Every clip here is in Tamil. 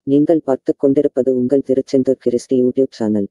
நீங்கள் பார்த்துக் கொண்டிருப்பது உங்கள் திருச்செந்தூர் கிறிஸ்டி யூடியூப் சேனல்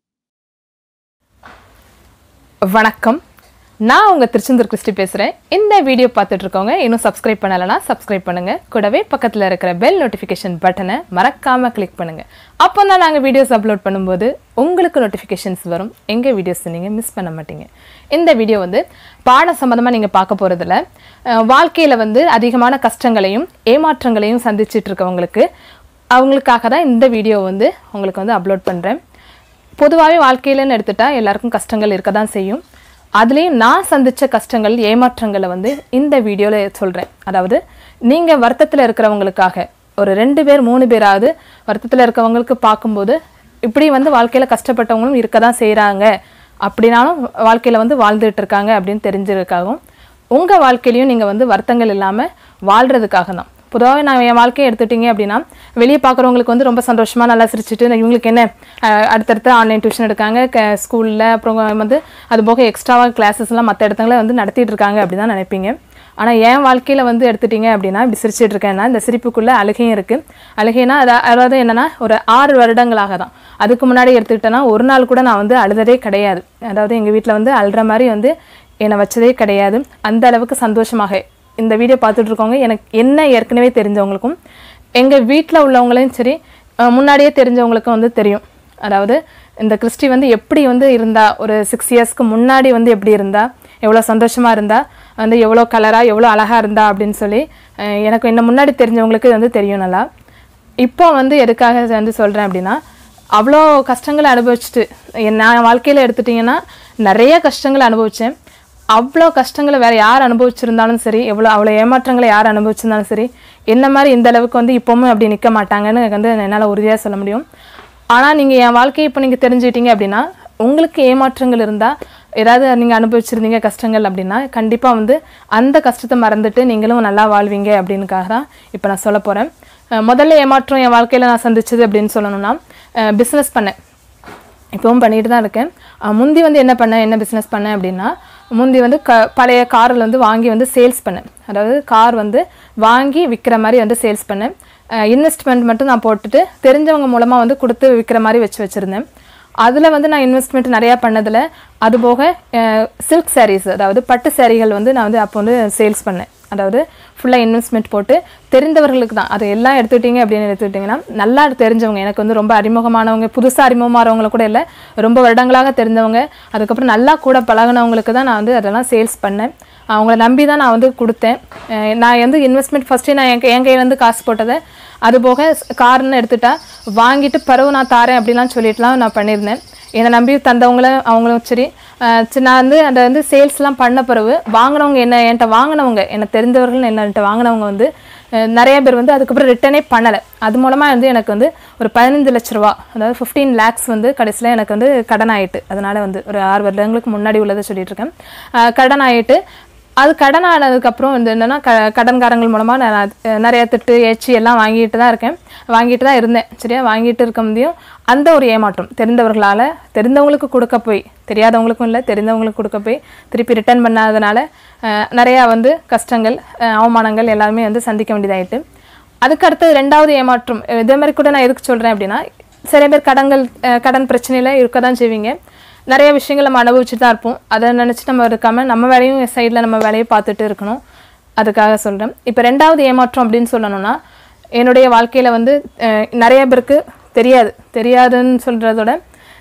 வணக்கம் நான் உங்க திருச்செந்தூர் கிறிஸ்டி பேசுகிறேன் இந்த வீடியோ பார்த்துட்டு இருக்கவங்க இன்னும் சப்ஸ்கிரைப் பண்ணலைன்னா சப்ஸ்கிரைப் பண்ணுங்க கூடவே பக்கத்தில் இருக்கிற பெல் நோட்டிஃபிகேஷன் பட்டனை மறக்காம கிளிக் பண்ணுங்க அப்போ தான் நாங்கள் வீடியோஸ் அப்லோட் பண்ணும்போது உங்களுக்கு நோட்டிஃபிகேஷன்ஸ் வரும் எங்கள் வீடியோஸ் நீங்கள் மிஸ் பண்ண மாட்டீங்க இந்த வீடியோ வந்து பாடம் சம்மந்தமாக நீங்கள் பார்க்க போகிறதுல வாழ்க்கையில் வந்து அதிகமான கஷ்டங்களையும் ஏமாற்றங்களையும் சந்திச்சிட்டு இருக்கவங்களுக்கு அவங்களுக்காக தான் இந்த வீடியோ வந்து உங்களுக்கு வந்து அப்லோட் பண்ணுறேன் பொதுவாகவே வாழ்க்கையிலன்னு எடுத்துட்டா எல்லாருக்கும் கஷ்டங்கள் இருக்க தான் செய்யும் அதுலேயும் நான் சந்தித்த கஷ்டங்கள் ஏமாற்றங்களை வந்து இந்த வீடியோவில் சொல்கிறேன் அதாவது நீங்கள் வருத்தத்தில் இருக்கிறவங்களுக்காக ஒரு ரெண்டு பேர் மூணு பேராவது வருத்தத்தில் இருக்கவங்களுக்கு பார்க்கும்போது இப்படி வந்து வாழ்க்கையில் கஷ்டப்பட்டவங்களும் இருக்க தான் செய்கிறாங்க அப்படின்னாலும் வாழ்க்கையில் வந்து வாழ்ந்துட்டு இருக்காங்க அப்படின்னு தெரிஞ்சிருக்காகவும் உங்கள் வாழ்க்கையிலையும் நீங்கள் வந்து வருத்தங்கள் இல்லாமல் வாழ்கிறதுக்காக தான் பொதுவாக நான் என் வாழ்க்கையை எடுத்துட்டீங்க அப்படின்னா வெளியே பார்க்குறவங்களுக்கு வந்து ரொம்ப சந்தோஷமாக நல்லா சிரிச்சிட்டு இவங்களுக்கு என்ன அஹ், அடுத்தடுத்து ஆன்லைன் டியூஷன் எடுக்காங்க க ஸ்கூலில் அப்புறம் வந்து அது போக எக்ஸ்ட்ராவாக கிளாஸஸ்லாம் மற்ற இடத்துல வந்து நடத்திட்டு இருக்காங்க அப்படி தான் நினைப்பீங்க ஆனால் என் வாழ்க்கையில் வந்து எடுத்துட்டீங்க அப்படின்னா இப்படி சிரிச்சிட்டு இருக்கேன்னா இந்த சிரிப்புக்குள்ளே அழுகையும் இருக்குது அழுகைனா அதா- அதாவது என்னன்னா ஒரு ஆறு வருடங்களாக தான் அதுக்கு முன்னாடி எடுத்துக்கிட்டேன்னா ஒரு நாள் கூட நான் வந்து அழுததே கிடையாது அதாவது எங்கள் வீட்டில் வந்து அழுற மாதிரி வந்து என்னை வச்சதே கிடையாது அந்த அளவுக்கு சந்தோஷமாக இந்த வீடியோ பார்த்துட்டு இருக்கவங்க எனக்கு என்ன ஏற்கனவே தெரிஞ்சவங்களுக்கும் எங்கள் வீட்டில் உள்ளவங்களையும் சரி அஹ் முன்னாடியே தெரிஞ்சவங்களுக்கும் வந்து தெரியும் அதாவது இந்த கிறிஸ்டி வந்து எப்படி வந்து இருந்தா ஒரு சிக்ஸ் இயர்ஸ்க்கு முன்னாடி வந்து எப்படி இருந்தா எவ்வளோ சந்தோஷமாக இருந்தா வந்து எவ்வளோ கலராக எவ்வளோ அழகாக இருந்தா அப்படின்னு சொல்லி அஹ் எனக்கு என்ன முன்னாடி தெரிஞ்சவங்களுக்கு வந்து தெரியும் நல்லா இப்போ வந்து எதுக்காக வந்து சொல்கிறேன் அப்படின்னா அவ்வளோ கஷ்டங்களை அனுபவிச்சுட்டு என் நான் வாழ்க்கையில் எடுத்துட்டிங்கன்னா நிறைய கஷ்டங்களை அனுபவித்தேன் அவ்வளோ கஷ்டங்களை வேறு யார் அனுபவிச்சிருந்தாலும் சரி எவ்வளோ அவ்வளோ ஏமாற்றங்களை யார் அனுபவிச்சிருந்தாலும் சரி என்ன மாதிரி இந்த அளவுக்கு வந்து இப்போவும் அப்படி நிற்க மாட்டாங்கன்னு எனக்கு வந்து என்னால் உறுதியாக சொல்ல முடியும் ஆனால் நீங்கள் என் வாழ்க்கையை இப்போ நீங்கள் தெரிஞ்சுக்கிட்டீங்க அப்படின்னா உங்களுக்கு ஏமாற்றங்கள் இருந்தால் ஏதாவது நீங்கள் அனுபவிச்சிருந்தீங்க கஷ்டங்கள் அப்படின்னா கண்டிப்பாக வந்து அந்த கஷ்டத்தை மறந்துட்டு நீங்களும் நல்லா வாழ்வீங்க அப்படின்னுக்காக தான் இப்போ நான் சொல்ல போகிறேன் முதல்ல ஏமாற்றம் என் வாழ்க்கையில் நான் சந்திச்சது அப்படின்னு சொல்லணும்னா பிஸ்னஸ் பண்ணேன் இப்போவும் பண்ணிட்டு தான் இருக்கேன் அஹ் முந்தி வந்து என்ன பண்ணேன் என்ன பிஸ்னஸ் பண்ணேன் அப்படின்னா முந்தி வந்து க பழைய காரில் வந்து வாங்கி வந்து சேல்ஸ் பண்ணேன் அதாவது கார் வந்து வாங்கி விற்கிற மாதிரி வந்து சேல்ஸ் பண்ணேன் இன்வெஸ்ட்மெண்ட் மட்டும் நான் போட்டுட்டு தெரிஞ்சவங்க மூலமாக வந்து கொடுத்து விற்கிற மாதிரி வச்சு வச்சுருந்தேன் அதில் வந்து நான் இன்வெஸ்ட்மெண்ட் நிறையா பண்ணதில் அது போக சில்க் sarees அதாவது பட்டு சாரீகள் வந்து நான் வந்து அப்போ வந்து சேல்ஸ் பண்ணேன் அதாவது ஃபுல்லாக இன்வெஸ்ட்மெண்ட் போட்டு தெரிந்தவர்களுக்கு தான் அது எல்லாம் எடுத்துக்கிட்டீங்க அப்படின்னு எடுத்துக்கிட்டிங்கன்னா நல்லா தெரிஞ்சவங்க எனக்கு வந்து ரொம்ப அறிமுகமானவங்க புதுசாக அறிமுகமானவங்கள கூட இல்லை ரொம்ப வருடங்களாக தெரிஞ்சவங்க அதுக்கப்புறம் நல்லா கூட பழகுனவங்களுக்கு தான் நான் வந்து அதெல்லாம் சேல்ஸ் பண்ணேன் அவங்கள நம்பி தான் நான் வந்து கொடுத்தேன் அஹ் நான் வந்து இன்வெஸ்ட்மெண்ட் ஃபஸ்ட்டே நான் என் என் கையிலேருந்து காசு போட்டதை அது போக கார்னு எடுத்துட்டா வாங்கிட்டு பிறகு நான் தாரேன் அப்படிலாம் சொல்லிட்டுலாம் நான் பண்ணியிருந்தேன் என்னை நம்பி தந்தவங்கள அவங்களும் சரி அஹ் சரி, நான் வந்து அந்த வந்து சேல்ஸ்லாம் பண்ண பிறகு வாங்கினவங்க என்ன என்கிட்ட வாங்கினவங்க என்னை தெரிந்தவர்கள் என்கிட்ட வாங்கினவங்க வந்து அஹ் நிறைய பேர் வந்து அதுக்கப்புறம் ரிட்டனே பண்ணலை அது மூலமாக வந்து எனக்கு வந்து ஒரு பதினஞ்சு லட்ச ரூபா அதாவது ஃபிஃப்டீன் லேக்ஸ் வந்து கடைசியில் எனக்கு வந்து கடன் ஆயிட்டு அதனால வந்து ஒரு ஆறு வருடங்களுக்கு முன்னாடி உள்ளதை சொல்லிட்டு இருக்கேன் அஹ் கடன் ஆயிட்டு அது கடன் ஆனதுக்கப்புறம் வந்து என்னென்னா க கடன்காரங்கள் மூலமாக நான் அஹ் நிறைய திட்டு ஏச்சி எல்லாம் வாங்கிட்டு தான் இருக்கேன் வாங்கிட்டு தான் இருந்தேன் சரியா வாங்கிட்டு இருக்க முடியும் அந்த ஒரு ஏமாற்றம் தெரிந்தவர்களால் தெரிந்தவங்களுக்கு கொடுக்க போய் தெரியாதவங்களுக்கும் இல்லை தெரிந்தவங்களுக்கு கொடுக்க போய் திருப்பி ரிட்டர்ன் பண்ணாதனால அஹ் நிறையா வந்து கஷ்டங்கள் அஹ் அவமானங்கள் எல்லாமே வந்து சந்திக்க வேண்டியதாயிட்டு அதுக்கு அடுத்தது ரெண்டாவது ஏமாற்றம் இதே மாதிரி கூட நான் எதுக்கு சொல்கிறேன் அப்படின்னா சில பேர் கடன்கள் அஹ் கடன் பிரச்சனையில் இருக்க தான் செய்வீங்க நிறைய விஷயங்கள் நம்ம அனுபவிச்சுட்டு தான் இருப்போம் அதை நினச்சி நம்ம இருக்காமல் நம்ம வேலையும் சைடில் நம்ம வேலையை பார்த்துட்டு இருக்கணும் அதுக்காக சொல்கிறேன் இப்போ ரெண்டாவது ஏமாற்றம் அப்படின்னு சொல்லணும்னா என்னுடைய வாழ்க்கையில் வந்து அஹ், நிறைய பேருக்கு தெரியாது தெரியாதுன்னு சொல்கிறதோட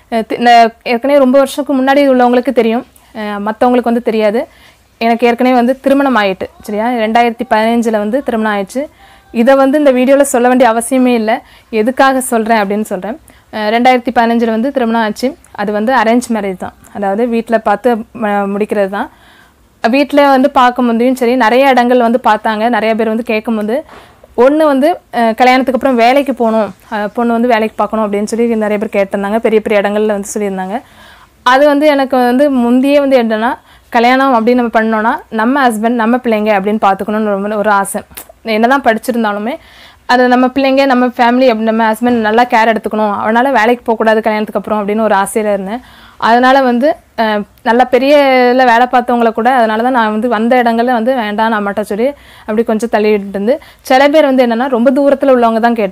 ஏற்கனவே ரொம்ப வருஷத்துக்கு முன்னாடி உள்ளவங்களுக்கு தெரியும் மற்றவங்களுக்கு வந்து தெரியாது எனக்கு ஏற்கனவே வந்து திருமணம் ஆயிட்டு சரியா ரெண்டாயிரத்தி பதினஞ்சில் வந்து திருமணம் ஆயிடுச்சு இதை வந்து இந்த வீடியோவில் சொல்ல வேண்டிய அவசியமே இல்லை எதுக்காக சொல்கிறேன் அப்படின்னு சொல்கிறேன் ரெண்டாயிரத்தி பதினஞ்சில் வந்து திருமணம் ஆச்சு அது வந்து அரேஞ்ச் மேரேஜ் தான் அதாவது வீட்டில் பார்த்து ம- முடிக்கிறது தான் வீட்டில் வந்து பார்க்கும்போதையும் சரி நிறைய இடங்கள் வந்து பார்த்தாங்க நிறைய பேர் வந்து கேட்கும்போது ஒன்று வந்து அஹ், கல்யாணத்துக்கு அப்புறம் வேலைக்கு போகணும் அஹ், பொண்ணு வந்து வேலைக்கு பார்க்கணும் அப்படின்னு சொல்லி நிறைய பேர் கேட்டிருந்தாங்க பெரிய பெரிய இடங்கள்ல வந்து சொல்லியிருந்தாங்க அது வந்து எனக்கு வந்து முந்தையே வந்து என்னன்னா கல்யாணம் அப்படின்னு நம்ம பண்ணோன்னா நம்ம ஹஸ்பண்ட் நம்ம பிள்ளைங்க அப்படின்னு பார்த்துக்கணும்னு ரொம்ப ஒரு ஆசை என்னதான் படிச்சிருந்தாலுமே அது நம்ம பிள்ளைங்க நம்ம ஃபேமிலி அப்படி நம்ம ஹஸ்பண்ட் நல்லா கேர் எடுத்துக்கணும் அவனால் வேலைக்கு போகக்கூடாது கல்யாணத்துக்கு அப்புறம் அப்படின்னு ஒரு ஆசையில் இருந்தேன் அதனால வந்து அஹ், நல்ல பெரிய இதில் வேலை பார்த்தவங்கள கூட அதனால தான் நான் வந்து வந்த இடங்கள்ல வந்து வேண்டாம் நான் மட்டும் சொல்லி அப்படி கொஞ்சம் தள்ளிட்டு இருந்து சில பேர் வந்து என்னன்னா ரொம்ப தூரத்தில் உள்ளவங்க தான் கேட்டாங்க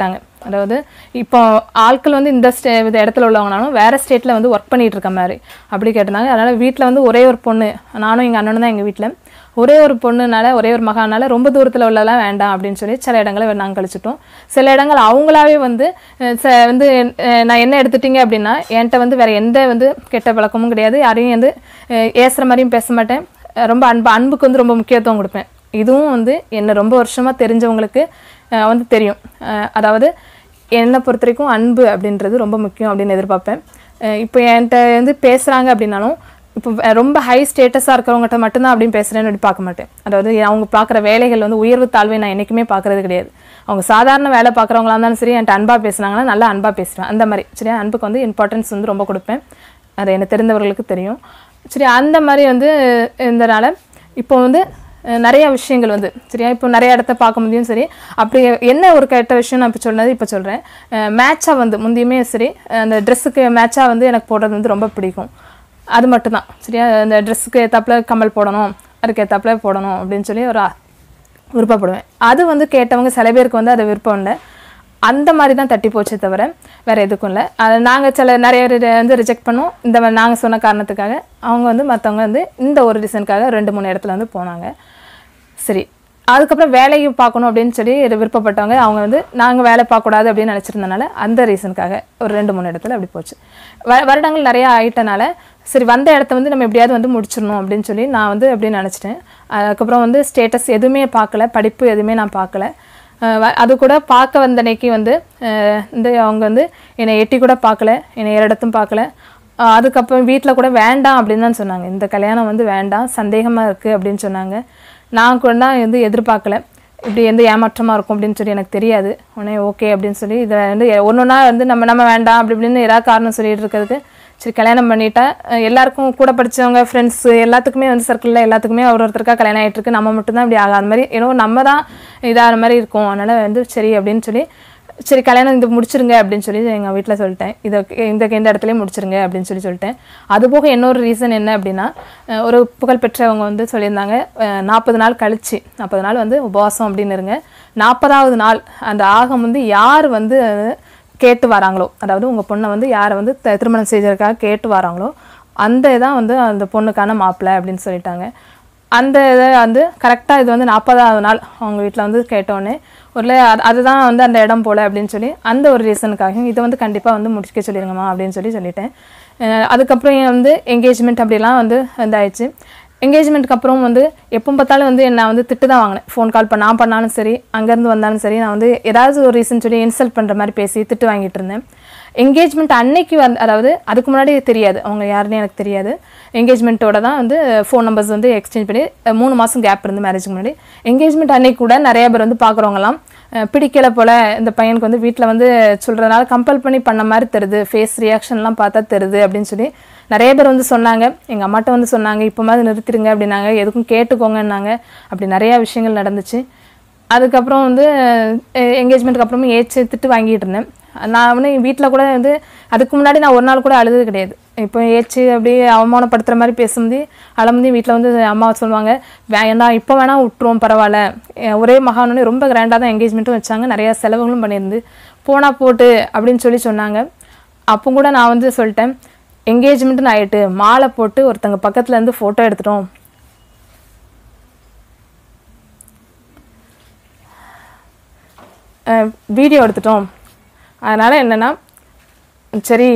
அதாவது இப்போ ஆட்கள் வந்து இந்த ஸ்டே இந்த இடத்துல உள்ளவங்கனாலும் வேறு ஸ்டேட்டில் வந்து ஒர்க் பண்ணிட்டு இருக்க மாதிரி அப்படி கேட்டிருந்தாங்க அதனால் வீட்டில் வந்து ஒரே ஒரு பொண்ணு நானும் எங்கள் அண்ணனும் தான் எங்கள் வீட்டில் ஒரே ஒரு பொண்ணுனால ஒரே ஒரு மகானால ரொம்ப தூரத்தில் உள்ளதெல்லாம் வேண்டாம் அப்படின்னு சொல்லி சில இடங்களை நாங்கள் கழிச்சிட்டோம் சில இடங்கள் அவங்களாவே வந்து அஹ், ச- வந்து அஹ், நான் என்ன எடுத்துட்டீங்க அப்படின்னா என்கிட்ட வந்து வேற எந்த வந்து கெட்ட பழக்கமும் கிடையாது யாரையும் வந்து அஹ், ஏசுற மாதிரியும் பேச மாட்டேன் அஹ், ரொம்ப அன்பு அன்புக்கு வந்து ரொம்ப முக்கியத்துவம் கொடுப்பேன் இதுவும் வந்து என்னை ரொம்ப வருஷமாக தெரிஞ்சவங்களுக்கு அஹ், வந்து தெரியும் அஹ், அதாவது என்னை பொறுத்த வரைக்கும் அன்பு அப்படின்றது ரொம்ப முக்கியம் அப்படின்னு எதிர்பார்ப்பேன் அஹ், இப்போ என்கிட்ட வந்து பேசுகிறாங்க அப்படின்னாலும் இப்போ வே- ரொம்ப ஹை ஸ்டேட்டஸாக இருக்கிறவங்ககிட்ட மட்டும்தான் அப்படின்னு பேசுகிறேன்னு அப்படி பார்க்க மாட்டேன் அதாவது அவங்க பார்க்குற வேலைகள் வந்து உயர்வு தாழ்வை நான் என்றைக்குமே பார்க்குறது கிடையாது அவங்க சாதாரண வேலை பார்க்குறவங்களா இருந்தாலும் சரி என்கிட்ட அன்பாக பேசுனாங்கன்னா நல்லா அன்பாக பேசுவேன் அந்த மாதிரி சரியா அன்புக்கு வந்து இம்பார்ட்டன்ஸ் வந்து ரொம்ப கொடுப்பேன் அது எனக்கு தெரிந்தவர்களுக்கு தெரியும் சரி அந்த மாதிரி வந்து இருந்தனால இப்போ வந்து அஹ், நிறைய விஷயங்கள் வந்து சரியா இப்போ நிறைய இடத்த பார்க்க முடியும் சரி அப்படி என்ன ஒரு கெட்ட விஷயம் நான் இப்போ சொன்னது இப்போ சொல்கிறேன் மேட்சாக வந்து முந்தையுமே சரி அஹ், அந்த ட்ரெஸ்ஸுக்கு மேட்சாக வந்து எனக்கு போடுறது வந்து ரொம்ப பிடிக்கும் அது மட்டும்தான் சரியா அந்த ட்ரெஸ்ஸுக்கு ஏத்தாப்புல கம்மல் போடணும் அதுக்கு ஏத்தாப்புல போடணும் அப்படின்னு சொல்லி ஒரு ஆ- விருப்பப்படுவேன் அது வந்து கேட்டவங்க சில பேருக்கு வந்து அது விருப்பம் இல்லை அந்த மாதிரி தான் தட்டி போச்சே தவிர வேறு எதுக்கும் இல்லை அது நாங்கள் சில நிறைய பேர் வந்து ரிஜெக்ட் பண்ணோம் இந்த மாதிரி நாங்கள் சொன்ன காரணத்துக்காக அவங்க வந்து மற்றவங்க வந்து இந்த ஒரு ரீசனுக்காக ரெண்டு மூணு இடத்துல வந்து போனாங்க சரி அதுக்கப்புறம் வேலையை பார்க்கணும் அப்படின்னு சொல்லி இது விருப்பப்பட்டவங்க அவங்க வந்து நாங்கள் வேலை பார்க்கக்கூடாது அப்படின்னு நினச்சிருந்தனால அந்த ரீசனுக்காக ஒரு ரெண்டு மூணு இடத்துல அப்படி போச்சு வ வருடங்கள் நிறையா ஆயிட்டனால சரி வந்த இடத்த வந்து நம்ம எப்படியாவது வந்து முடிச்சிடணும் அப்படின்னு சொல்லி நான் வந்து அப்படின்னு நினச்சிட்டேன் அதுக்கப்புறம் வந்து ஸ்டேட்டஸ் எதுவுமே பார்க்கல படிப்பு எதுவுமே நான் பார்க்கல அஹ் வ- அது கூட பார்க்க வந்த அன்னைக்கு வந்து அஹ் இந்த அவங்க வந்து என்னை எட்டி கூட பார்க்கல என்னை ஏறெடுத்தும் பார்க்கல அஹ் அதுக்கப்புறம் வீட்டில் கூட வேண்டாம் அப்படின்னு தான் சொன்னாங்க இந்த கல்யாணம் வந்து வேண்டாம் சந்தேகமாக இருக்குது அப்படின்னு சொன்னாங்க நான் கூட தான் வந்து எதிர்பார்க்கல இப்படி எந்த ஏமாற்றமாக இருக்கும் அப்படின்னு சொல்லி எனக்கு தெரியாது உடனே ஓகே அப்படின்னு சொல்லி இதை வந்து ஒன்று ஒன்றா வந்து நம்ம நம்ம வேண்டாம் அப்படி இப்படின்னு ஏதாவது காரணம் சொல்லிட்டு இருக்கிறதுக்கு சரி கல்யாணம் பண்ணிட்டேன் அஹ் எல்லாருக்கும் கூட படிச்சவங்க ஃப்ரெண்ட்ஸு எல்லாத்துக்குமே வந்து சர்க்கிளில் எல்லாத்துக்குமே ஒரு ஒருத்தருக்கா கல்யாணம் ஆகிட்டு இருக்கு நம்ம மட்டும்தான் இப்படி ஆகாத மாதிரி ஏதோ நம்ம தான் இதாகிற மாதிரி இருக்கும் அதனால் வந்து சரி அப்படின்னு சொல்லி சரி கல்யாணம் இது முடிச்சிருங்க அப்படின்னு சொல்லி எங்கள் வீட்டில் சொல்லிட்டேன் இதை இந்த இந்த இடத்துலயே முடிச்சிருங்க அப்படின்னு சொல்லி சொல்லிட்டேன் அது போக இன்னொரு ரீசன் என்ன அப்படின்னா அஹ் ஒரு புகழ்பெற்றவங்க வந்து சொல்லியிருந்தாங்க நாற்பது நாள் கழிச்சு நாற்பது நாள் வந்து உபவாசம் அப்படின்னு இருங்க நாற்பதாவது நாள் அந்த ஆகம் வந்து யார் வந்து கேட்டு வராங்களோ அதாவது உங்கள் பொண்ணை வந்து யாரை வந்து த- திருமணம் செய்வதற்காக கேட்டு வராங்களோ அந்த இதான் வந்து அந்த பொண்ணுக்கான மாப்பிள்ளை அப்படின்னு சொல்லிட்டாங்க அந்த இதை வந்து கரெக்டாக இது வந்து நாற்பதாவது நாள் அவங்க வீட்டில் வந்து கேட்டோன்னே ஒரு அது அதுதான் வந்து அந்த இடம் போல அப்படின்னு சொல்லி அந்த ஒரு ரீசனுக்காக இதை வந்து கண்டிப்பாக வந்து முடிக்க சொல்லிடுங்கம்மா அப்படின்னு சொல்லி சொல்லிட்டேன் அஹ் அதுக்கப்புறம் வந்து என்கேஜ்மெண்ட் அப்படிலாம் வந்து இதாயிடுச்சு என்கேஜ்மெண்ட்டுக்கு அப்புறம் வந்து எப்போ பார்த்தாலும் வந்து நான் வந்து திட்டு தான் வாங்கினேன் ஃபோன் கால் பண்ண நான் பண்ணாலும் சரி அங்கேருந்து வந்தாலும் சரி நான் வந்து ஏதாவது ஒரு ரீசன் சொல்லி இன்சல்ட் பண்ணுற மாதிரி பேசி திட்டு வாங்கிட்டு இருந்தேன் என்கேஜ்மெண்ட் அன்னைக்கு வந்து அதாவது அதுக்கு முன்னாடி தெரியாது அவங்க யாருன்னு எனக்கு தெரியாது என்கேஜ்மெண்ட்டோட தான் வந்து ஃபோன் நம்பர்ஸ் வந்து எக்ஸ்சேஞ்ச் பண்ணி அஹ், மூணு மாதம் கேப் இருந்து மேரேஜ்க்கு முன்னாடி என்கேஜ்மெண்ட் அன்னைக்கு கூட நிறைய பேர் வந்து பார்க்குறவங்களாம் பிடிக்கல போல இந்த பையனுக்கு வந்து வீட்டில் வந்து சொல்கிறதுனால கம்பல் பண்ணி பண்ண மாதிரி தெரியுது ஃபேஸ் ரியாக்ஷன்லாம் பார்த்தா தெரியுது அப்படின்னு சொல்லி நிறைய பேர் வந்து சொன்னாங்க எங்கள் அம்மாட்ட வந்து சொன்னாங்க இப்போ மாதிரி நிறுத்திடுங்க அப்படின்னாங்க எதுக்கும் கேட்டுக்கோங்கன்னாங்க அப்படி நிறையா விஷயங்கள் நடந்துச்சு அதுக்கப்புறம் வந்து என்கேஜ்மெண்ட்டுக்கு அப்புறமும் ஏச்சு திட்டு வாங்கிட்டு இருந்தேன் நான் வந்து வீட்டில் கூட வந்து அதுக்கு முன்னாடி நான் ஒரு நாள் கூட அழுது கிடையாது இப்போ ஏச்சு அப்படியே அவமானப்படுத்துகிற மாதிரி பேசும்போது அழும்பி வீட்டில் வந்து அம்மா சொல்லுவாங்க வேண்டாம் இப்போ வேணால் விட்டுருவோம் பரவாயில்ல அஹ் ஒரே மகானே ரொம்ப கிராண்டாக தான் என்கேஜ்மெண்ட்டும் வச்சாங்க நிறையா செலவுகளும் பண்ணியிருந்து போனா போட்டு அப்படின்னு சொல்லி சொன்னாங்க அப்போ கூட நான் வந்து சொல்லிட்டேன் என்கேஜ்மெண்ட்டுன்னு ஆயிட்டு மாலை போட்டு ஒருத்தங்க பக்கத்துல இருந்து ஃபோட்டோ எடுத்துட்டோம் வீடியோ எடுத்துட்டோம் அதனால் என்னென்னா சரி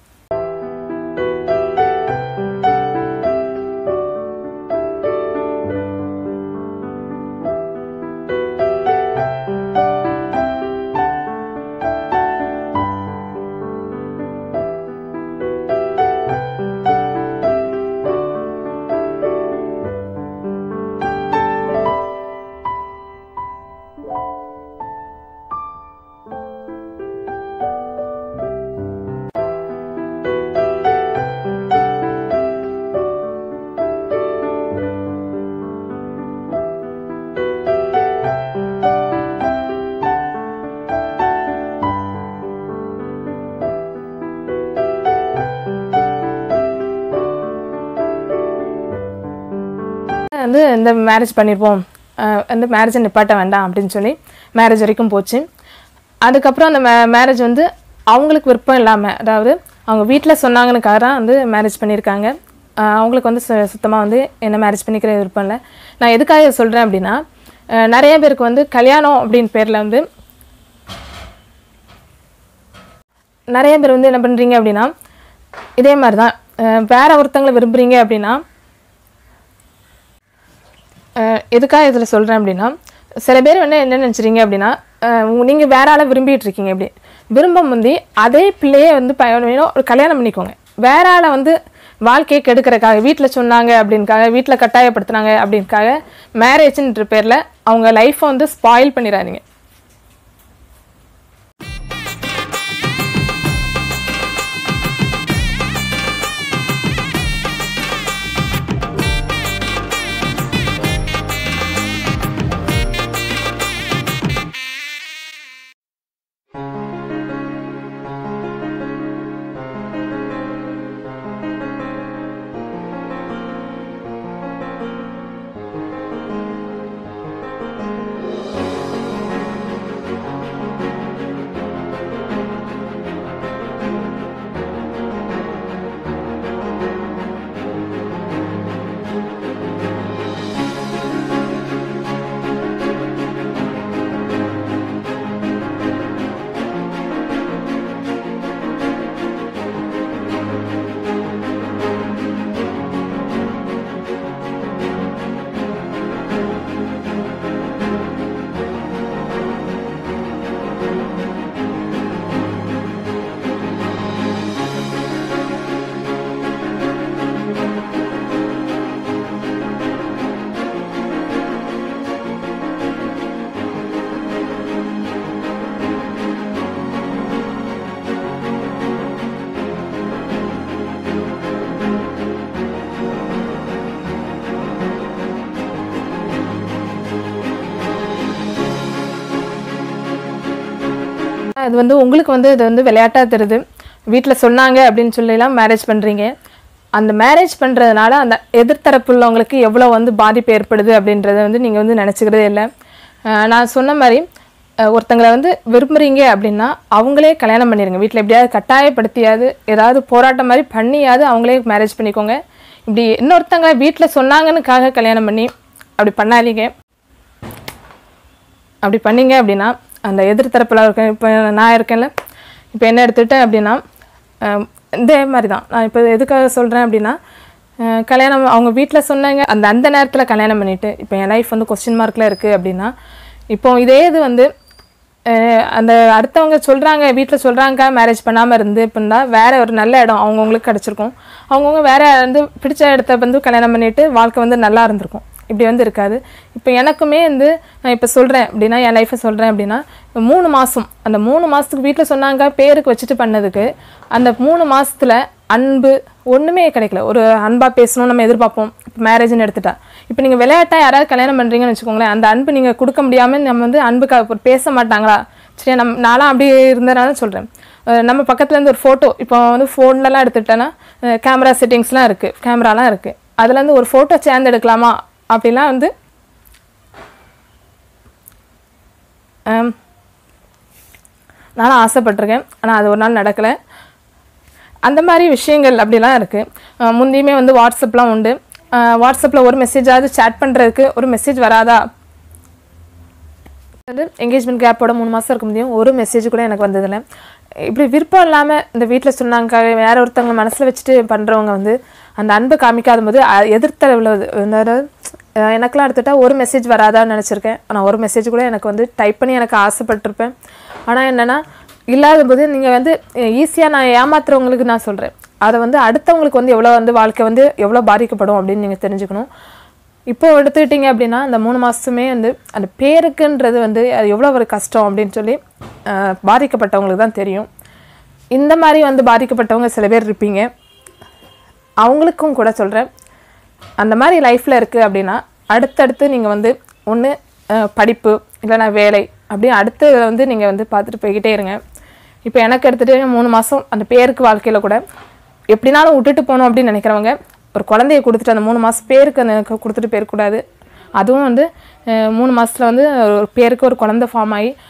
வந்து இந்த மேரேஜ் பண்ணியிருப்போம் அஹ் வந்து மேரேஜை நிப்பாட்ட வேண்டாம் அப்படின்னு சொல்லி மேரேஜ் வரைக்கும் போச்சு அதுக்கப்புறம் அந்த மே மேரேஜ் வந்து அவங்களுக்கு விருப்பம் இல்லாமல் அதாவது அவங்க வீட்டில் சொன்னாங்கனுக்காக தான் வந்து மேரேஜ் பண்ணியிருக்காங்க ஆஹ் அவங்களுக்கு வந்து சு சுத்தமாக வந்து என்ன மேரேஜ் பண்ணிக்கிற விருப்பம் இல்லை நான் எதுக்காக சொல்கிறேன் அப்படின்னா ஆஹ் நிறைய பேருக்கு வந்து கல்யாணம் அப்படின்னு பேரில் வந்து நிறைய பேர் வந்து என்ன பண்ணுறீங்க அப்படின்னா இதே மாதிரி தான் அஹ் வேற ஒருத்தங்களை விரும்புகிறீங்க அப்படின்னா அஹ் எதுக்காக இதில் சொல்கிறேன் அப்படின்னா சில பேர் வந்து என்ன நினச்சிறீங்க அப்படின்னா நீங்கள் வேற ஆளை விரும்பிட்டு இருக்கீங்க இப்படி விரும்ப முந்தி அதே பிள்ளையே வந்து பையனும் ஒரு கல்யாணம் பண்ணிக்கோங்க வேற ஆளை வந்து வாழ்க்கையை கெடுக்கிறக்காக வீட்டில் சொன்னாங்க அப்படின்காக வீட்டில் கட்டாயப்படுத்துனாங்க அப்படின்காக மேரேஜ்ன்ற பேரில் அவங்க லைஃப்பை வந்து ஸ்பாயில் பண்ணிடாதீங்க இது வந்து உங்களுக்கு வந்து இது வந்து விளையாட்டாக தருது வீட்டில் சொன்னாங்க அப்படின்னு சொல்லிலாம் மேரேஜ் பண்ணுறீங்க அந்த மேரேஜ் பண்ணுறதுனால அந்த எதிர்த்தரப்புள்ளவங்களுக்கு எவ்வளோ வந்து பாதிப்பு ஏற்படுது அப்படின்றத வந்து நீங்கள் வந்து நினச்சிக்கிறதே இல்லை அஹ் நான் சொன்ன மாதிரி அஹ் ஒருத்தங்களை வந்து விரும்புகிறீங்க அப்படின்னா அவங்களே கல்யாணம் பண்ணிடுங்க வீட்டில் எப்படியாவது கட்டாயப்படுத்தியாவது ஏதாவது போராட்டம் மாதிரி பண்ணியாவது அவங்களே மேரேஜ் பண்ணிக்கோங்க இப்படி இன்னொருத்தங்க வீட்டில் சொன்னாங்கன்னுக்காக கல்யாணம் பண்ணி அப்படி பண்ணாதீங்க அப்படி பண்ணீங்க அப்படின்னா அந்த எதிர்த்தரப்பில் இருக்க இப்போ நான் இருக்கேன்ல இப்போ என்ன எடுத்துட்டேன் அப்படின்னா அஹ் இதே மாதிரி தான் நான் இப்போ எதுக்காக சொல்கிறேன் அப்படின்னா அஹ் கல்யாணம் அவங்க வீட்டில் சொன்னாங்க அந்த அந்த நேரத்தில் கல்யாணம் பண்ணிவிட்டு இப்போ என் லைஃப் வந்து கொஸ்டின் மார்க்கில் இருக்குது அப்படின்னா இப்போ இதே இது வந்து அஹ் அந்த அடுத்தவங்க சொல்கிறாங்க வீட்டில் சொல்கிறாங்க மேரேஜ் பண்ணாமல் இருந்து அப்படின்னா வேற ஒரு நல்ல இடம் அவங்கவுங்களுக்கு கிடச்சிருக்கும் அவங்கவுங்க வேற வந்து பிடிச்ச இடத்த வந்து கல்யாணம் பண்ணிட்டு வாழ்க்கை வந்து நல்லா இருந்திருக்கும் இப்படி வந்து இருக்காது இப்போ எனக்குமே வந்து நான் இப்போ சொல்கிறேன் அப்படின்னா என் லைஃப்பை சொல்கிறேன் அப்படின்னா இப்ப மூணு மாதம் அந்த மூணு மாதத்துக்கு வீட்டில் சொன்னாங்க பேருக்கு வச்சுட்டு பண்ணதுக்கு அந்த மூணு மாசத்துல அன்பு ஒன்றுமே கிடைக்கல ஒரு அன்பாக பேசணும் நம்ம எதிர்பார்ப்போம் இப்போ மேரேஜ்னு எடுத்துட்டா இப்போ நீங்கள் விளையாட்டா யாராவது கல்யாணம் பண்ணுறீங்கன்னு வச்சுக்கோங்களேன் அந்த அன்பு நீங்கள் கொடுக்க முடியாமல் நம்ம வந்து அன்புக்கு அப்ப பேச மாட்டாங்களா சரி நம்ம நான்லாம் அப்படி இருந்தனால சொல்கிறேன் நம்ம பக்கத்துல இருந்து ஒரு ஃபோட்டோ இப்போ வந்து ஃபோன்லலாம் எடுத்துட்டேன்னா கேமரா செட்டிங்ஸ்லாம் இருக்குது கேமராலாம் இருக்குது அதுலேருந்து ஒரு ஃபோட்டோ சேர்ந்து எடுக்கலாமா அப்படிலாம் வந்து ஆம், நானும் ஆசைப்பட்டிருக்கேன் ஆனால் அது ஒரு நாள் நடக்கலை அந்த மாதிரி விஷயங்கள் அப்படிலாம் இருக்குது முந்தையுமே வந்து வாட்ஸ்அப்லாம் உண்டு வாட்ஸ்அப்பில் ஒரு மெசேஜாவது சேட் பண்ணுறதுக்கு ஒரு மெசேஜ் வராதா வந்து என்கேஜ்மெண்ட் கேப்போட மூணு மாதம் இருக்க முடியும் ஒரு மெசேஜ் கூட எனக்கு வந்ததில்லை இப்படி விருப்பம் இல்லாமல் இந்த வீட்டில் சொன்னாங்க வேற ஒருத்தவங்க மனசில் வச்சுட்டு பண்ணுறவங்க வந்து அந்த அன்பை காமிக்காத போது அ- எதிர்த்தரவில் அதாவது அஹ் எனக்கெல்லாம் எடுத்துட்டா ஒரு மெசேஜ் வராதான்னு நினச்சிருக்கேன் ஆனால் ஒரு மெசேஜ் கூட எனக்கு வந்து டைப் பண்ணி எனக்கு ஆசைப்பட்டிருப்பேன் ஆனால் என்னென்னா இல்லாத போது நீங்கள் வந்து ஈஸியாக நான் ஏமாத்துறவங்களுக்கு நான் சொல்கிறேன் அதை வந்து அடுத்தவங்களுக்கு வந்து எவ்வளோ வந்து வாழ்க்கை வந்து எவ்வளோ பாதிக்கப்படும் அப்படின்னு நீங்கள் தெரிஞ்சுக்கணும் இப்போ எடுத்துக்கிட்டிங்க அப்படின்னா அந்த மூணு மாதமே வந்து அந்த பேருக்குன்றது வந்து அது எவ்வளோ ஒரு கஷ்டம் அப்படின்னு சொல்லி ஆஹ், பாதிக்கப்பட்டவங்களுக்கு தான் தெரியும் இந்த மாதிரி வந்து பாதிக்கப்பட்டவங்க சில பேர் இருப்பீங்க அவங்களுக்கும் கூட சொல்கிறேன் அந்த மாதிரி லைஃப்பில் இருக்குது அப்படின்னா அடுத்தடுத்து நீங்கள் வந்து ஒன்று படிப்பு இல்லைன்னா வேலை அப்படி அடுத்து வந்து நீங்கள் வந்து பார்த்துட்டு போய்கிட்டே இருங்க இப்போ எனக்கு எடுத்துகிட்டு மூணு மாதம் அந்த பேருக்கு வாழ்க்கையில் கூட எப்படினாலும் விட்டுட்டு போகணும் அப்படின்னு நினைக்கிறவங்க ஒரு குழந்தைய கொடுத்துட்டு அந்த மூணு மாதம் பேருக்கு அந்த கு- கொடுத்துட்டு போயிடக்கூடாது அதுவும் வந்து அஹ், மூணு மாதத்தில் வந்து ஒரு பேருக்கு ஒரு குழந்தை ஃபார்ம் ஆகி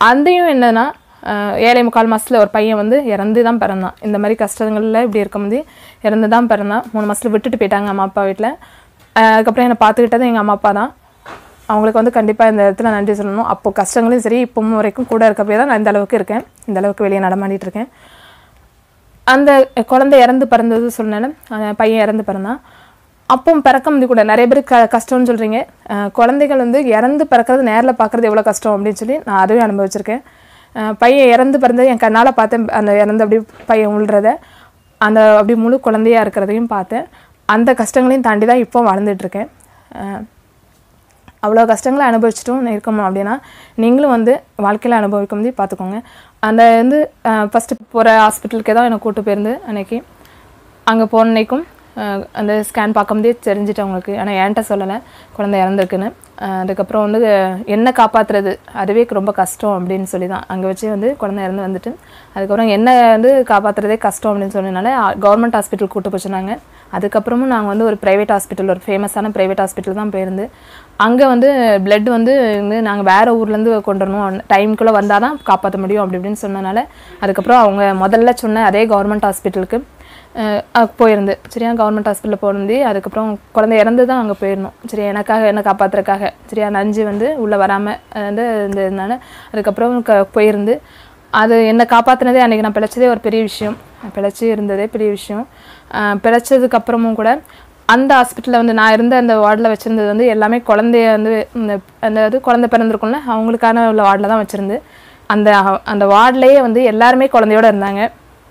அதையும் என்னன்னா அஹ், ஏழை முக்கால் மாதத்தில் ஒரு பையன் வந்து இறந்து தான் பிறந்தான் இந்த மாதிரி கஷ்டங்களில் இப்படி இருக்கும்போது இறந்து தான் பிறந்தான் மூணு மாதத்தில் விட்டுட்டு போயிட்டாங்க அம்மா அப்பா வீட்டில் அதுக்கப்புறம் என்னை பார்த்துக்கிட்டது எங்கள் அம்மா அப்பா தான் அவங்களுக்கு வந்து கண்டிப்பாக இந்த இடத்துல நன்றி சொல்லணும் அப்போ கஷ்டங்களும் சரி இப்பவும் வரைக்கும் கூட இருக்கப்பே தான் நான் இந்த அளவுக்கு இருக்கேன் இந்த அளவுக்கு வெளியே நடமாடிட்டு இருக்கேன் அந்த குழந்தை இறந்து பிறந்தது சொன்னேன் பையன் இறந்து பிறந்தான் அப்போ பிறக்க முடியும் கூட நிறைய பேர் க கஷ்டம்னு சொல்கிறீங்க குழந்தைகள் வந்து இறந்து பிறக்கிறது நேரில் பார்க்குறது எவ்வளோ கஷ்டம் அப்படின்னு சொல்லி நான் அதுவே அனுபவிச்சிருக்கேன் அஹ் பையன் இறந்து பிறந்தது என் கண்ணால் பார்த்தேன் அந்த இறந்து அப்படி பையன் உள்றத அந்த அப்படி முழு குழந்தையா இருக்கிறதையும் பார்த்தேன் அந்த கஷ்டங்களையும் தாண்டி தான் இப்போ வாழ்ந்துட்டு இருக்கேன் அஹ் அவ்வளோ கஷ்டங்களை அனுபவிச்சிட்டும் இருக்கணும் அப்படின்னா நீங்களும் வந்து வாழ்க்கையில் அனுபவிக்கும் போது பார்த்துக்கோங்க அந்த வந்து ஃபஸ்ட்டு போகிற ஹாஸ்பிட்டலுக்கே தான் என்னை கூட்டு போயிருந்து அன்னைக்கு அங்கே போன அன்னைக்கும் அஹ், அந்த ஸ்கேன் பார்க்கும்போதே தெரிஞ்சிட்டு அவங்களுக்கு ஆனால் என்கிட்ட சொல்லலை குழந்தை இறந்துருக்குன்னு அஹ், அதுக்கப்புறம் வந்து என்ன காப்பாற்றுறது அதுவே ரொம்ப கஷ்டம் அப்படின்னு சொல்லி தான் அங்கே வச்சு வந்து குழந்தை இறந்து வந்துட்டு அதுக்கப்புறம் என்ன வந்து காப்பாற்றுறதே கஷ்டம் அப்படின்னு சொன்னதுனால கவர்மெண்ட் ஹாஸ்பிட்டல் கூட்டு போய் சொன்னாங்க அதுக்கப்புறமும் நாங்கள் வந்து ஒரு ப்ரைவேட் ஹாஸ்பிட்டல் ஒரு ஃபேமஸான ப்ரைவேட் ஹாஸ்பிட்டல் தான் போயிருந்து அங்கே வந்து பிளட் வந்து நாங்கள் வேறு ஊர்லேருந்து கொண்டு வரணும் டைமுக்குள்ளே வந்தால் தான் காப்பாற்ற முடியும் அப்படி இப்படின்னு சொன்னனால அதுக்கப்புறம் அவங்க முதல்ல சொன்ன அதே கவர்மெண்ட் ஹாஸ்பிட்டலுக்கு போயிருந்து சரியா கவர்மெண்ட் ஹாஸ்பிட்டலில் போயிருந்து அதுக்கப்புறம் குழந்தை இறந்து தான் அங்கே போயிருந்தோம் சரியா எனக்காக என்ன காப்பாற்றுறதுக்காக சரியா நஞ்சு வந்து உள்ளே வராமல் வந்து இருந்ததுனால அதுக்கப்புறம் க போயிருந்து அது என்னை காப்பாற்றினதே அன்றைக்கி நான் பிழைச்சதே ஒரு பெரிய விஷயம் பிழைச்சி இருந்ததே பெரிய விஷயம் அஹ் பிழைச்சதுக்கு அப்புறமும் கூட அந்த ஹாஸ்பிட்டலில் வந்து நான் இருந்த அந்த வார்டில் வச்சுருந்தது வந்து எல்லாமே குழந்தைய வந்து இந்த அந்த இது குழந்தை பிறந்திருக்கும்ல அவங்களுக்கான உள்ள வார்டில் தான் வச்சுருந்து அந்த அந்த வார்ட்லேயே வந்து எல்லாருமே குழந்தையோட இருந்தாங்க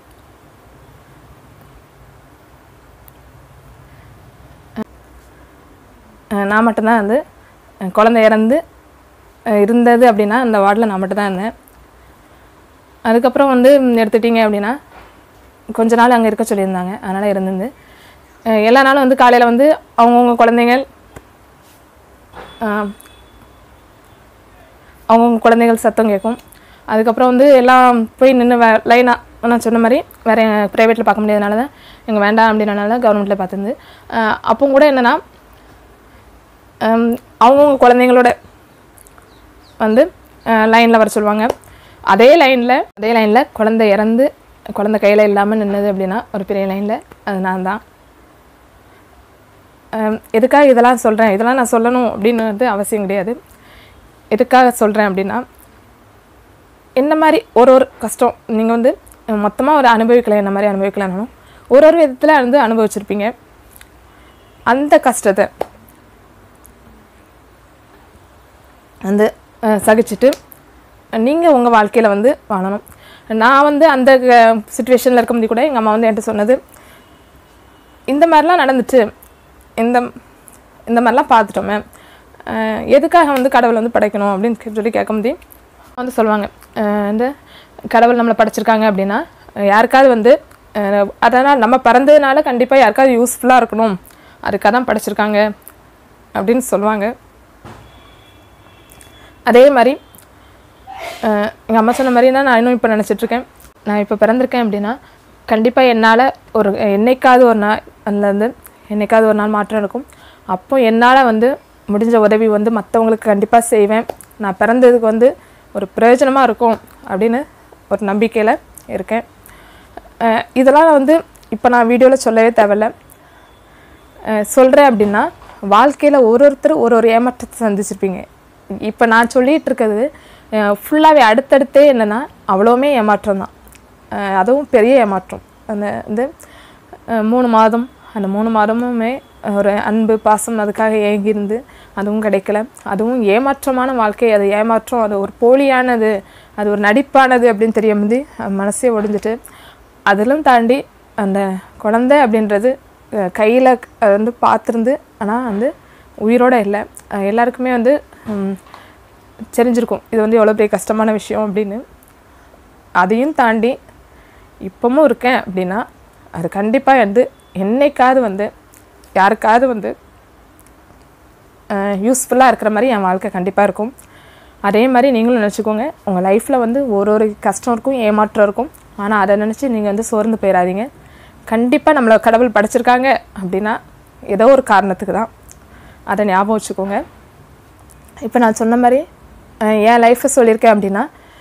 அஹ் நான் மட்டும்தான் வந்து அஹ் குழந்தை இறந்து அஹ் இருந்தது அப்படின்னா அந்த வார்டில் நான் மட்டும்தான் இருந்தேன் அதுக்கப்புறம் வந்து ம், எடுத்துட்டீங்க அப்படின்னா கொஞ்ச நாள் அங்கே இருக்க சொல்லியிருந்தாங்க அதனால் இருந்திருந்து அஹ் எல்லா நாளும் வந்து காலையில் வந்து அவங்கவுங்க குழந்தைகள் அஹ், அவங்கவுங்க குழந்தைகள் சத்தம் கேட்கும் அதுக்கப்புறம் வந்து எல்லாம் போய் நின்று வே லைனாக நான் சொன்ன மாதிரி வேறு ப்ரைவேட்டில் பார்க்க முடியாதனால தான் எங்கள் வேண்டாம் அப்படின்றனால கவர்மெண்ட்டில் பார்த்துருந்து அப்போ கூட என்னென்னா அவங்கவுங்க குழந்தைங்களோட வந்து லைனில் வர சொல்லுவாங்க அதே லைனில் அதே லைனில் குழந்தை இறந்து குழந்தை கையில் இல்லாமல் நின்னது அப்படின்னா ஒரு பெரிய லைனில் அது நான் தான் அஹ் எதுக்காக இதெல்லாம் சொல்கிறேன் இதெல்லாம் நான் சொல்லணும் அப்படின்னு வந்து அவசியம் கிடையாது எதுக்காக சொல்கிறேன் அப்படின்னா என்ன மாதிரி ஒரு ஒரு கஷ்டம் நீங்கள் வந்து மொத்தமாக ஒரு அனுபவிக்கலாம் என்ன மாதிரி அனுபவிக்கலாம்னாலும் ஒரு ஒரு விதத்தில் வந்து அனுபவிச்சிருப்பீங்க அந்த கஷ்டத்தை வந்து அஹ், சகிச்சுட்டு நீங்கள் உங்கள் வாழ்க்கையில் வந்து வாழணும் நான் வந்து அந்த சுச்சுவேஷனில் இருக்கும்போது கூட எங்கள் அம்மா வந்து என்கிட்ட சொன்னது இந்த மாதிரிலாம் நடந்துச்சு இந்த இந்த மாதிரிலாம் பார்த்துட்டோமே அஹ், எதுக்காக வந்து கடவுள் வந்து படைக்கணும் அப்படின்னு கே- சொல்லி கேட்கும்போது வந்து சொல்லுவாங்க அஹ், வந்து கடவுள் நம்மளை படைச்சிருக்காங்க அப்படின்னா அஹ், யாருக்காவது வந்து அஹ், அதனால் நம்ம பிறந்ததுனால கண்டிப்பாக யாருக்காவது யூஸ்ஃபுல்லாக இருக்கணும் அதுக்காக தான் படைச்சிருக்காங்க அப்படின்னு சொல்லுவாங்க அதே மாதிரி எங்கள் அம்மா சொன்ன மாதிரி தான் நான் இன்னும் இப்போ நினச்சிட்ருக்கேன் நான் இப்போ பிறந்திருக்கேன் அப்படின்னா கண்டிப்பாக என்னால் ஒரு என்னைக்காவது ஒரு நாள் அதில் வந்து என்னைக்காவது ஒரு நாள் மாற்றம் இருக்கும் அப்போ என்னால் வந்து முடிஞ்ச உதவி வந்து மற்றவங்களுக்கு கண்டிப்பாக செய்வேன் நான் பிறந்ததுக்கு வந்து ஒரு பிரயோஜனமாக இருக்கும் அப்படின்னு ஒரு நம்பிக்கையில் இருக்கேன் அஹ் இதெல்லாம் வந்து இப்போ நான் வீடியோவில் சொல்லவே தேவையில்ல சொல்கிறேன் அப்படின்னா வாழ்க்கையில் ஒரு ஒருத்தர் ஒரு ஒரு ஏமாற்றத்தை சந்திச்சிருப்பீங்க இப்போ நான் சொல்லிகிட்டு இருக்கிறது ஃபுல்லாகவே அடுத்தடுத்தே என்னென்னா அவ்வளோவுமே ஏமாற்றம் தான் அஹ் அதுவும் பெரிய ஏமாற்றம் அந்த வந்து அஹ் மூணு மாதம் அந்த மூணு மாதமுமே ஒரு அன்பு பாசம் அதுக்காக ஏங்கியிருந்து அதுவும் கிடைக்கல அதுவும் ஏமாற்றமான வாழ்க்கை அது ஏமாற்றம் அது ஒரு போலியானது அது ஒரு நடிப்பானது அப்படின்னு தெரியும்போது மனசே ஒடிஞ்சிட்டு அதிலும் தாண்டி அந்த குழந்தை அப்படின்றது கையில் வந்து பார்த்துருந்து ஆனால் வந்து உயிரோட இல்லை அஹ் எல்லாருக்குமே வந்து ம், தெரிஞ்சிருக்கும் இது வந்து எவ்வளோ பெரிய கஷ்டமான விஷயம் அப்படின்னு அதையும் தாண்டி இப்பவும் இருக்கேன் அப்படின்னா அது கண்டிப்பாக வந்து என்னைக்காவது வந்து யாருக்காவது வந்து யூஸ்ஃபுல்லாக இருக்கிற மாதிரி என் வாழ்க்கை கண்டிப்பாக இருக்கும் அதே மாதிரி நீங்களும் நினச்சிக்கோங்க உங்கள் லைஃப்பில் வந்து ஒரு ஒரு கஷ்டம் இருக்கும் ஏமாற்றம் இருக்கும் ஆனால் அதை நினச்சி நீங்கள் வந்து சோர்ந்து போயிடாதீங்க கண்டிப்பாக நம்மளை கடவுள் படைச்சிருக்காங்க அப்படின்னா ஏதோ ஒரு காரணத்துக்கு தான் அதை ஞாபகம் வச்சுக்கோங்க இப்போ நான் சொன்ன மாதிரி அஹ் என் லைஃப்பை சொல்லியிருக்கேன் அப்படின்னா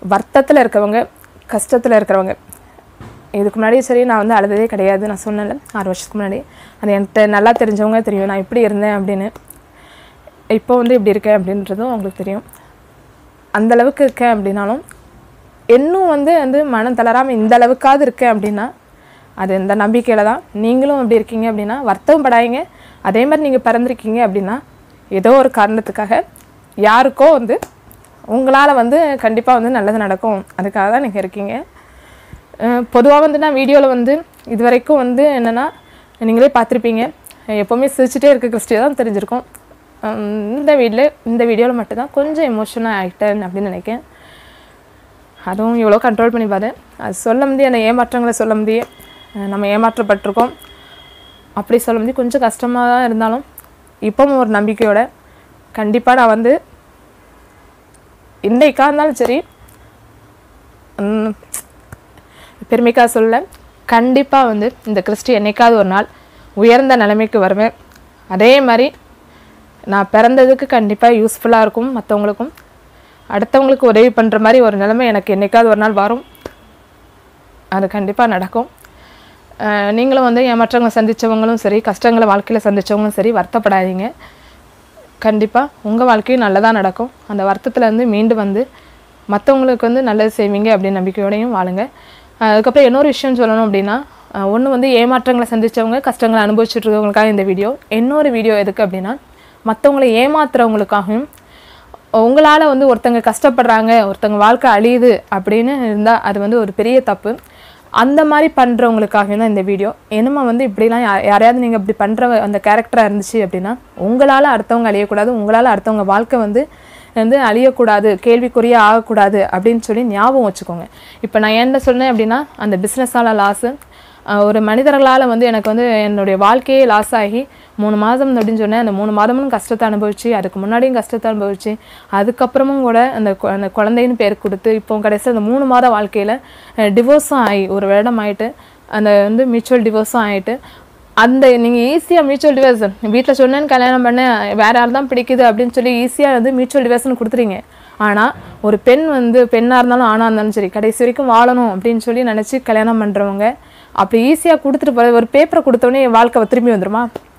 வருத்தத்தில் இருக்கிறவங்க கஷ்டத்தில் இருக்கிறவங்க இதுக்கு முன்னாடி சரி நான் வந்து அழுததே கிடையாது நான் சொன்னேன்ல ஆறு வருஷத்துக்கு முன்னாடி அது என்கிட்ட நல்லா தெரிஞ்சவங்க தெரியும் நான் இப்படி இருந்தேன் அப்படின்னு இப்போ வந்து இப்படி இருக்கேன் அப்படின்றதும் அவங்களுக்கு தெரியும் அந்த அளவுக்கு இருக்கேன் அப்படின்னாலும் இன்னும் வந்து வந்து மனம் தளராமல் இந்த அளவுக்காவது இருக்கேன் அப்படின்னா அது இந்த நம்பிக்கையில் தான் நீங்களும் அப்படி இருக்கீங்க அப்படின்னா வருத்தம் படாதீங்க அதே மாதிரி நீங்கள் பிறந்திருக்கீங்க அப்படின்னா ஏதோ ஒரு காரணத்துக்காக யாருக்கோ வந்து உங்களால் வந்து கண்டிப்பாக வந்து நல்லது நடக்கும் அதுக்காக தான் நீங்கள் இருக்கீங்க பொதுவாக வந்து நான் வீடியோவில் வந்து இது வரைக்கும் வந்து என்னென்னா நீங்களே பார்த்துருப்பீங்க எப்போவுமே சிரிச்சிட்டே இருக்க கிறிஸ்டியை தான் தெரிஞ்சிருக்கும் உம், இந்த வீடியோவில் இந்த வீடியோவில் மட்டும்தான் கொஞ்சம் எமோஷனாக ஆகிட்டேன் அப்படின்னு நினைக்கிறேன் அதுவும் இவ்வளோ கண்ட்ரோல் பண்ணி பாரு அது சொல்ல முடியும் அந்த ஏமாற்றங்களை சொல்ல முடியும் அஹ் நம்ம ஏமாற்றப்பட்டிருக்கோம் அப்படி சொல்ல முடியும் கொஞ்சம் கஷ்டமாக தான் இருந்தாலும் இப்போவும் ஒரு நம்பிக்கையோட கண்டிப்பாக நான் வந்து இன்றைக்கா இருந்தாலும் சரி உம், பெருமைக்காக சொல்ல கண்டிப்பாக வந்து இந்த கிறிஸ்டி என்னைக்காவது ஒரு நாள் உயர்ந்த நிலைமைக்கு வருவேன் அதே மாதிரி நான் பிறந்ததுக்கு கண்டிப்பாக யூஸ்ஃபுல்லாக இருக்கும் மற்றவங்களுக்கும் அடுத்தவங்களுக்கு உதவி பண்ணுற மாதிரி ஒரு நிலைமை எனக்கு என்னைக்காவது ஒரு நாள் வரும் அது கண்டிப்பாக நடக்கும் அஹ் நீங்களும் வந்து ஏமாற்றங்களை சந்தித்தவங்களும் சரி கஷ்டங்களை வாழ்க்கையில் சந்தித்தவங்களும் சரி வருத்தப்படாதீங்க கண்டிப்பாக உங்கள் வாழ்க்கையும் நல்லதாக நடக்கும் அந்த வருத்தத்துலேருந்து மீண்டு வந்து மற்றவங்களுக்கு வந்து நல்லது செய்வீங்க அப்படின்னு நம்பிக்கையோடையும் வாழுங்க அஹ் அதுக்கப்புறம் இன்னொரு விஷயம் சொல்லணும் அப்படின்னா ஒன்று வந்து ஏமாற்றங்களை சந்தித்தவங்க கஷ்டங்களை அனுபவிச்சுட்டு இருக்கவங்களுக்காக இந்த வீடியோ இன்னொரு வீடியோ எதுக்கு அப்படின்னா மற்றவங்களை ஏமாத்துறவங்களுக்காகவும் உங்களால் வந்து ஒருத்தங்க கஷ்டப்படுறாங்க ஒருத்தங்க வாழ்க்கை அழியுது அப்படின்னு இருந்தால் அது வந்து ஒரு பெரிய தப்பு அந்த மாதிரி பண்ணுறவங்களுக்காக தான் இந்த வீடியோ என்னமா வந்து இப்படிலாம் யா- யாரையாவது நீங்கள் இப்படி பண்ணுற அந்த கேரக்டராக இருந்துச்சு அப்படின்னா உங்களால் அடுத்தவங்க அழியக்கூடாது உங்களால் அடுத்தவங்க வாழ்க்கை வந்து வந்து அழியக்கூடாது கேள்விக்குறியே ஆகக்கூடாது அப்படின்னு சொல்லி ஞாபகம் வச்சுக்கோங்க இப்போ நான் என்ன சொன்னேன் அப்படின்னா அந்த பிஸ்னஸால் லாஸு ஒரு மனிதர்களால் வந்து எனக்கு வந்து என்னுடைய வாழ்க்கையே லாஸ் ஆகி மூணு மாதம் அப்படின்னு சொன்னேன் அந்த மூணு மாதமும் கஷ்டத்தை அனுபவிச்சு அதுக்கு முன்னாடியும் கஷ்டத்தை அனுபவிச்சு அதுக்கப்புறமும் கூட அந்த கு- அந்த குழந்தைன்னு பேர் கொடுத்து இப்போ கடைசி அந்த மூணு மாத வாழ்க்கையில் டிவோர்ஸும் ஆகி ஒரு வருடம் ஆயிட்டு அந்த வந்து மியூச்சுவல் டிவோர்ஸும் ஆயிட்டு அந்த நீங்கள் ஈஸியாக மியூச்சுவல் டிவைஸ் வீட்டில் சொன்னேன்னு கல்யாணம் பண்ண வேற யார் தான் பிடிக்குது அப்படின்னு சொல்லி ஈஸியாக வந்து மியூச்சுவல் டிவைஸ்னு கொடுத்துறீங்க ஆனால் ஒரு பெண் வந்து பெண்ணாக இருந்தாலும் ஆணாக இருந்தாலும் சரி கடைசி வரைக்கும் வாழணும் அப்படின்னு சொல்லி நினச்சி கல்யாணம் பண்ணுறவங்க அப்படி ஈஸியாக கொடுத்துட்டு போகிற ஒரு பேப்பரை கொடுத்தோடனே என் வாழ்க்கை திரும்பி வந்துருமா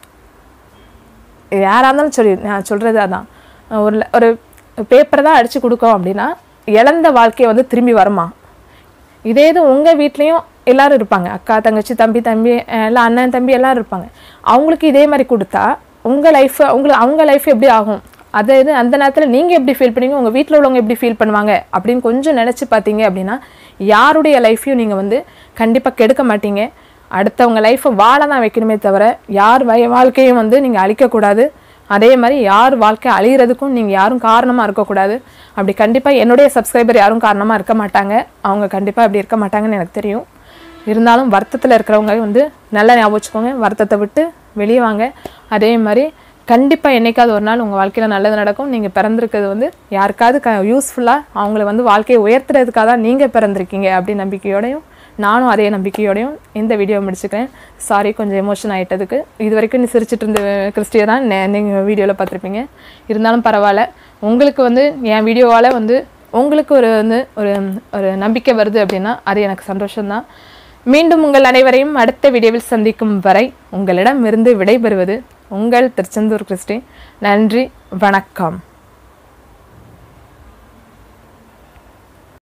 யாராக இருந்தாலும் சரி நான் சொல்கிறது அதான் ஒரு ல- ஒரு பேப்பரை தான் அடித்து கொடுக்கோம் அப்படின்னா இழந்த வாழ்க்கையை வந்து திரும்பி வருமா இதே இது உங்கள் வீட்லேயும் எல்லாரும் இருப்பாங்க அக்கா தங்கச்சி தம்பி தம்பி அஹ் எல்லாம் அண்ணன் தம்பி எல்லாரும் இருப்பாங்க அவங்களுக்கு இதே மாதிரி கொடுத்தா உங்கள் லைஃப் உங்களுக்கு அவங்க லைஃப் எப்படி ஆகும் அதை இது அந்த நேரத்தில் நீங்கள் எப்படி ஃபீல் பண்ணுவீங்க உங்கள் வீட்டில் உள்ளவங்க எப்படி ஃபீல் பண்ணுவாங்க அப்படின்னு கொஞ்சம் நினச்சி பார்த்தீங்க அப்படின்னா யாருடைய லைஃப்பையும் நீங்கள் வந்து கண்டிப்பாக கெடுக்க மாட்டீங்க அடுத்தவங்க லைஃப்பை வாழ தான் வைக்கணுமே தவிர யார் வய வாழ்க்கையும் வந்து நீங்கள் அழிக்கக்கூடாது அதே மாதிரி யார் வாழ்க்கை அழியிறதுக்கும் நீங்கள் யாரும் காரணமாக இருக்கக்கூடாது அப்படி கண்டிப்பாக என்னுடைய சப்ஸ்கிரைபர் யாரும் காரணமாக இருக்க மாட்டாங்க அவங்க கண்டிப்பாக அப்படி இருக்க மாட்டாங்கன்னு எனக்கு தெரியும் இருந்தாலும் வருத்தத்தில் இருக்கிறவங்க வந்து நல்லா ஞாபகம் வச்சுக்கோங்க வருத்தத்தை விட்டு வெளியே வாங்க அதே மாதிரி கண்டிப்பாக என்னைக்காவது ஒரு நாள் உங்கள் வாழ்க்கையில் நல்லது நடக்கும் நீங்கள் பிறந்திருக்கிறது வந்து யாருக்காவது க யூஸ்ஃபுல்லாக அவங்கள வந்து வாழ்க்கையை உயர்த்துறதுக்காக தான் நீங்கள் பிறந்திருக்கீங்க அப்படி நம்பிக்கையோடையும் நானும் அதே நம்பிக்கையோடையும் இந்த வீடியோ முடிச்சுக்கிறேன் சாரி கொஞ்சம் எமோஷன் ஆகிட்டதுக்கு இது வரைக்கும் நீ சிரிச்சிட்டு இருந்த கிறிஸ்டியை தான் நீங்கள் வீடியோவில் பார்த்துருப்பீங்க இருந்தாலும் பரவாயில்ல உங்களுக்கு வந்து என் வீடியோவால் வந்து உங்களுக்கு ஒரு வந்து ஒரு ஒரு நம்பிக்கை வருது அப்படின்னா அது எனக்கு சந்தோஷம்தான் மீண்டும் உங்கள் அனைவரையும் அடுத்த வீடியோவில் சந்திக்கும் வரை உங்களிடமிருந்து விடைபெறுவது உங்கள் திருச்செந்தூர் கிறிஸ்டி நன்றி வணக்கம்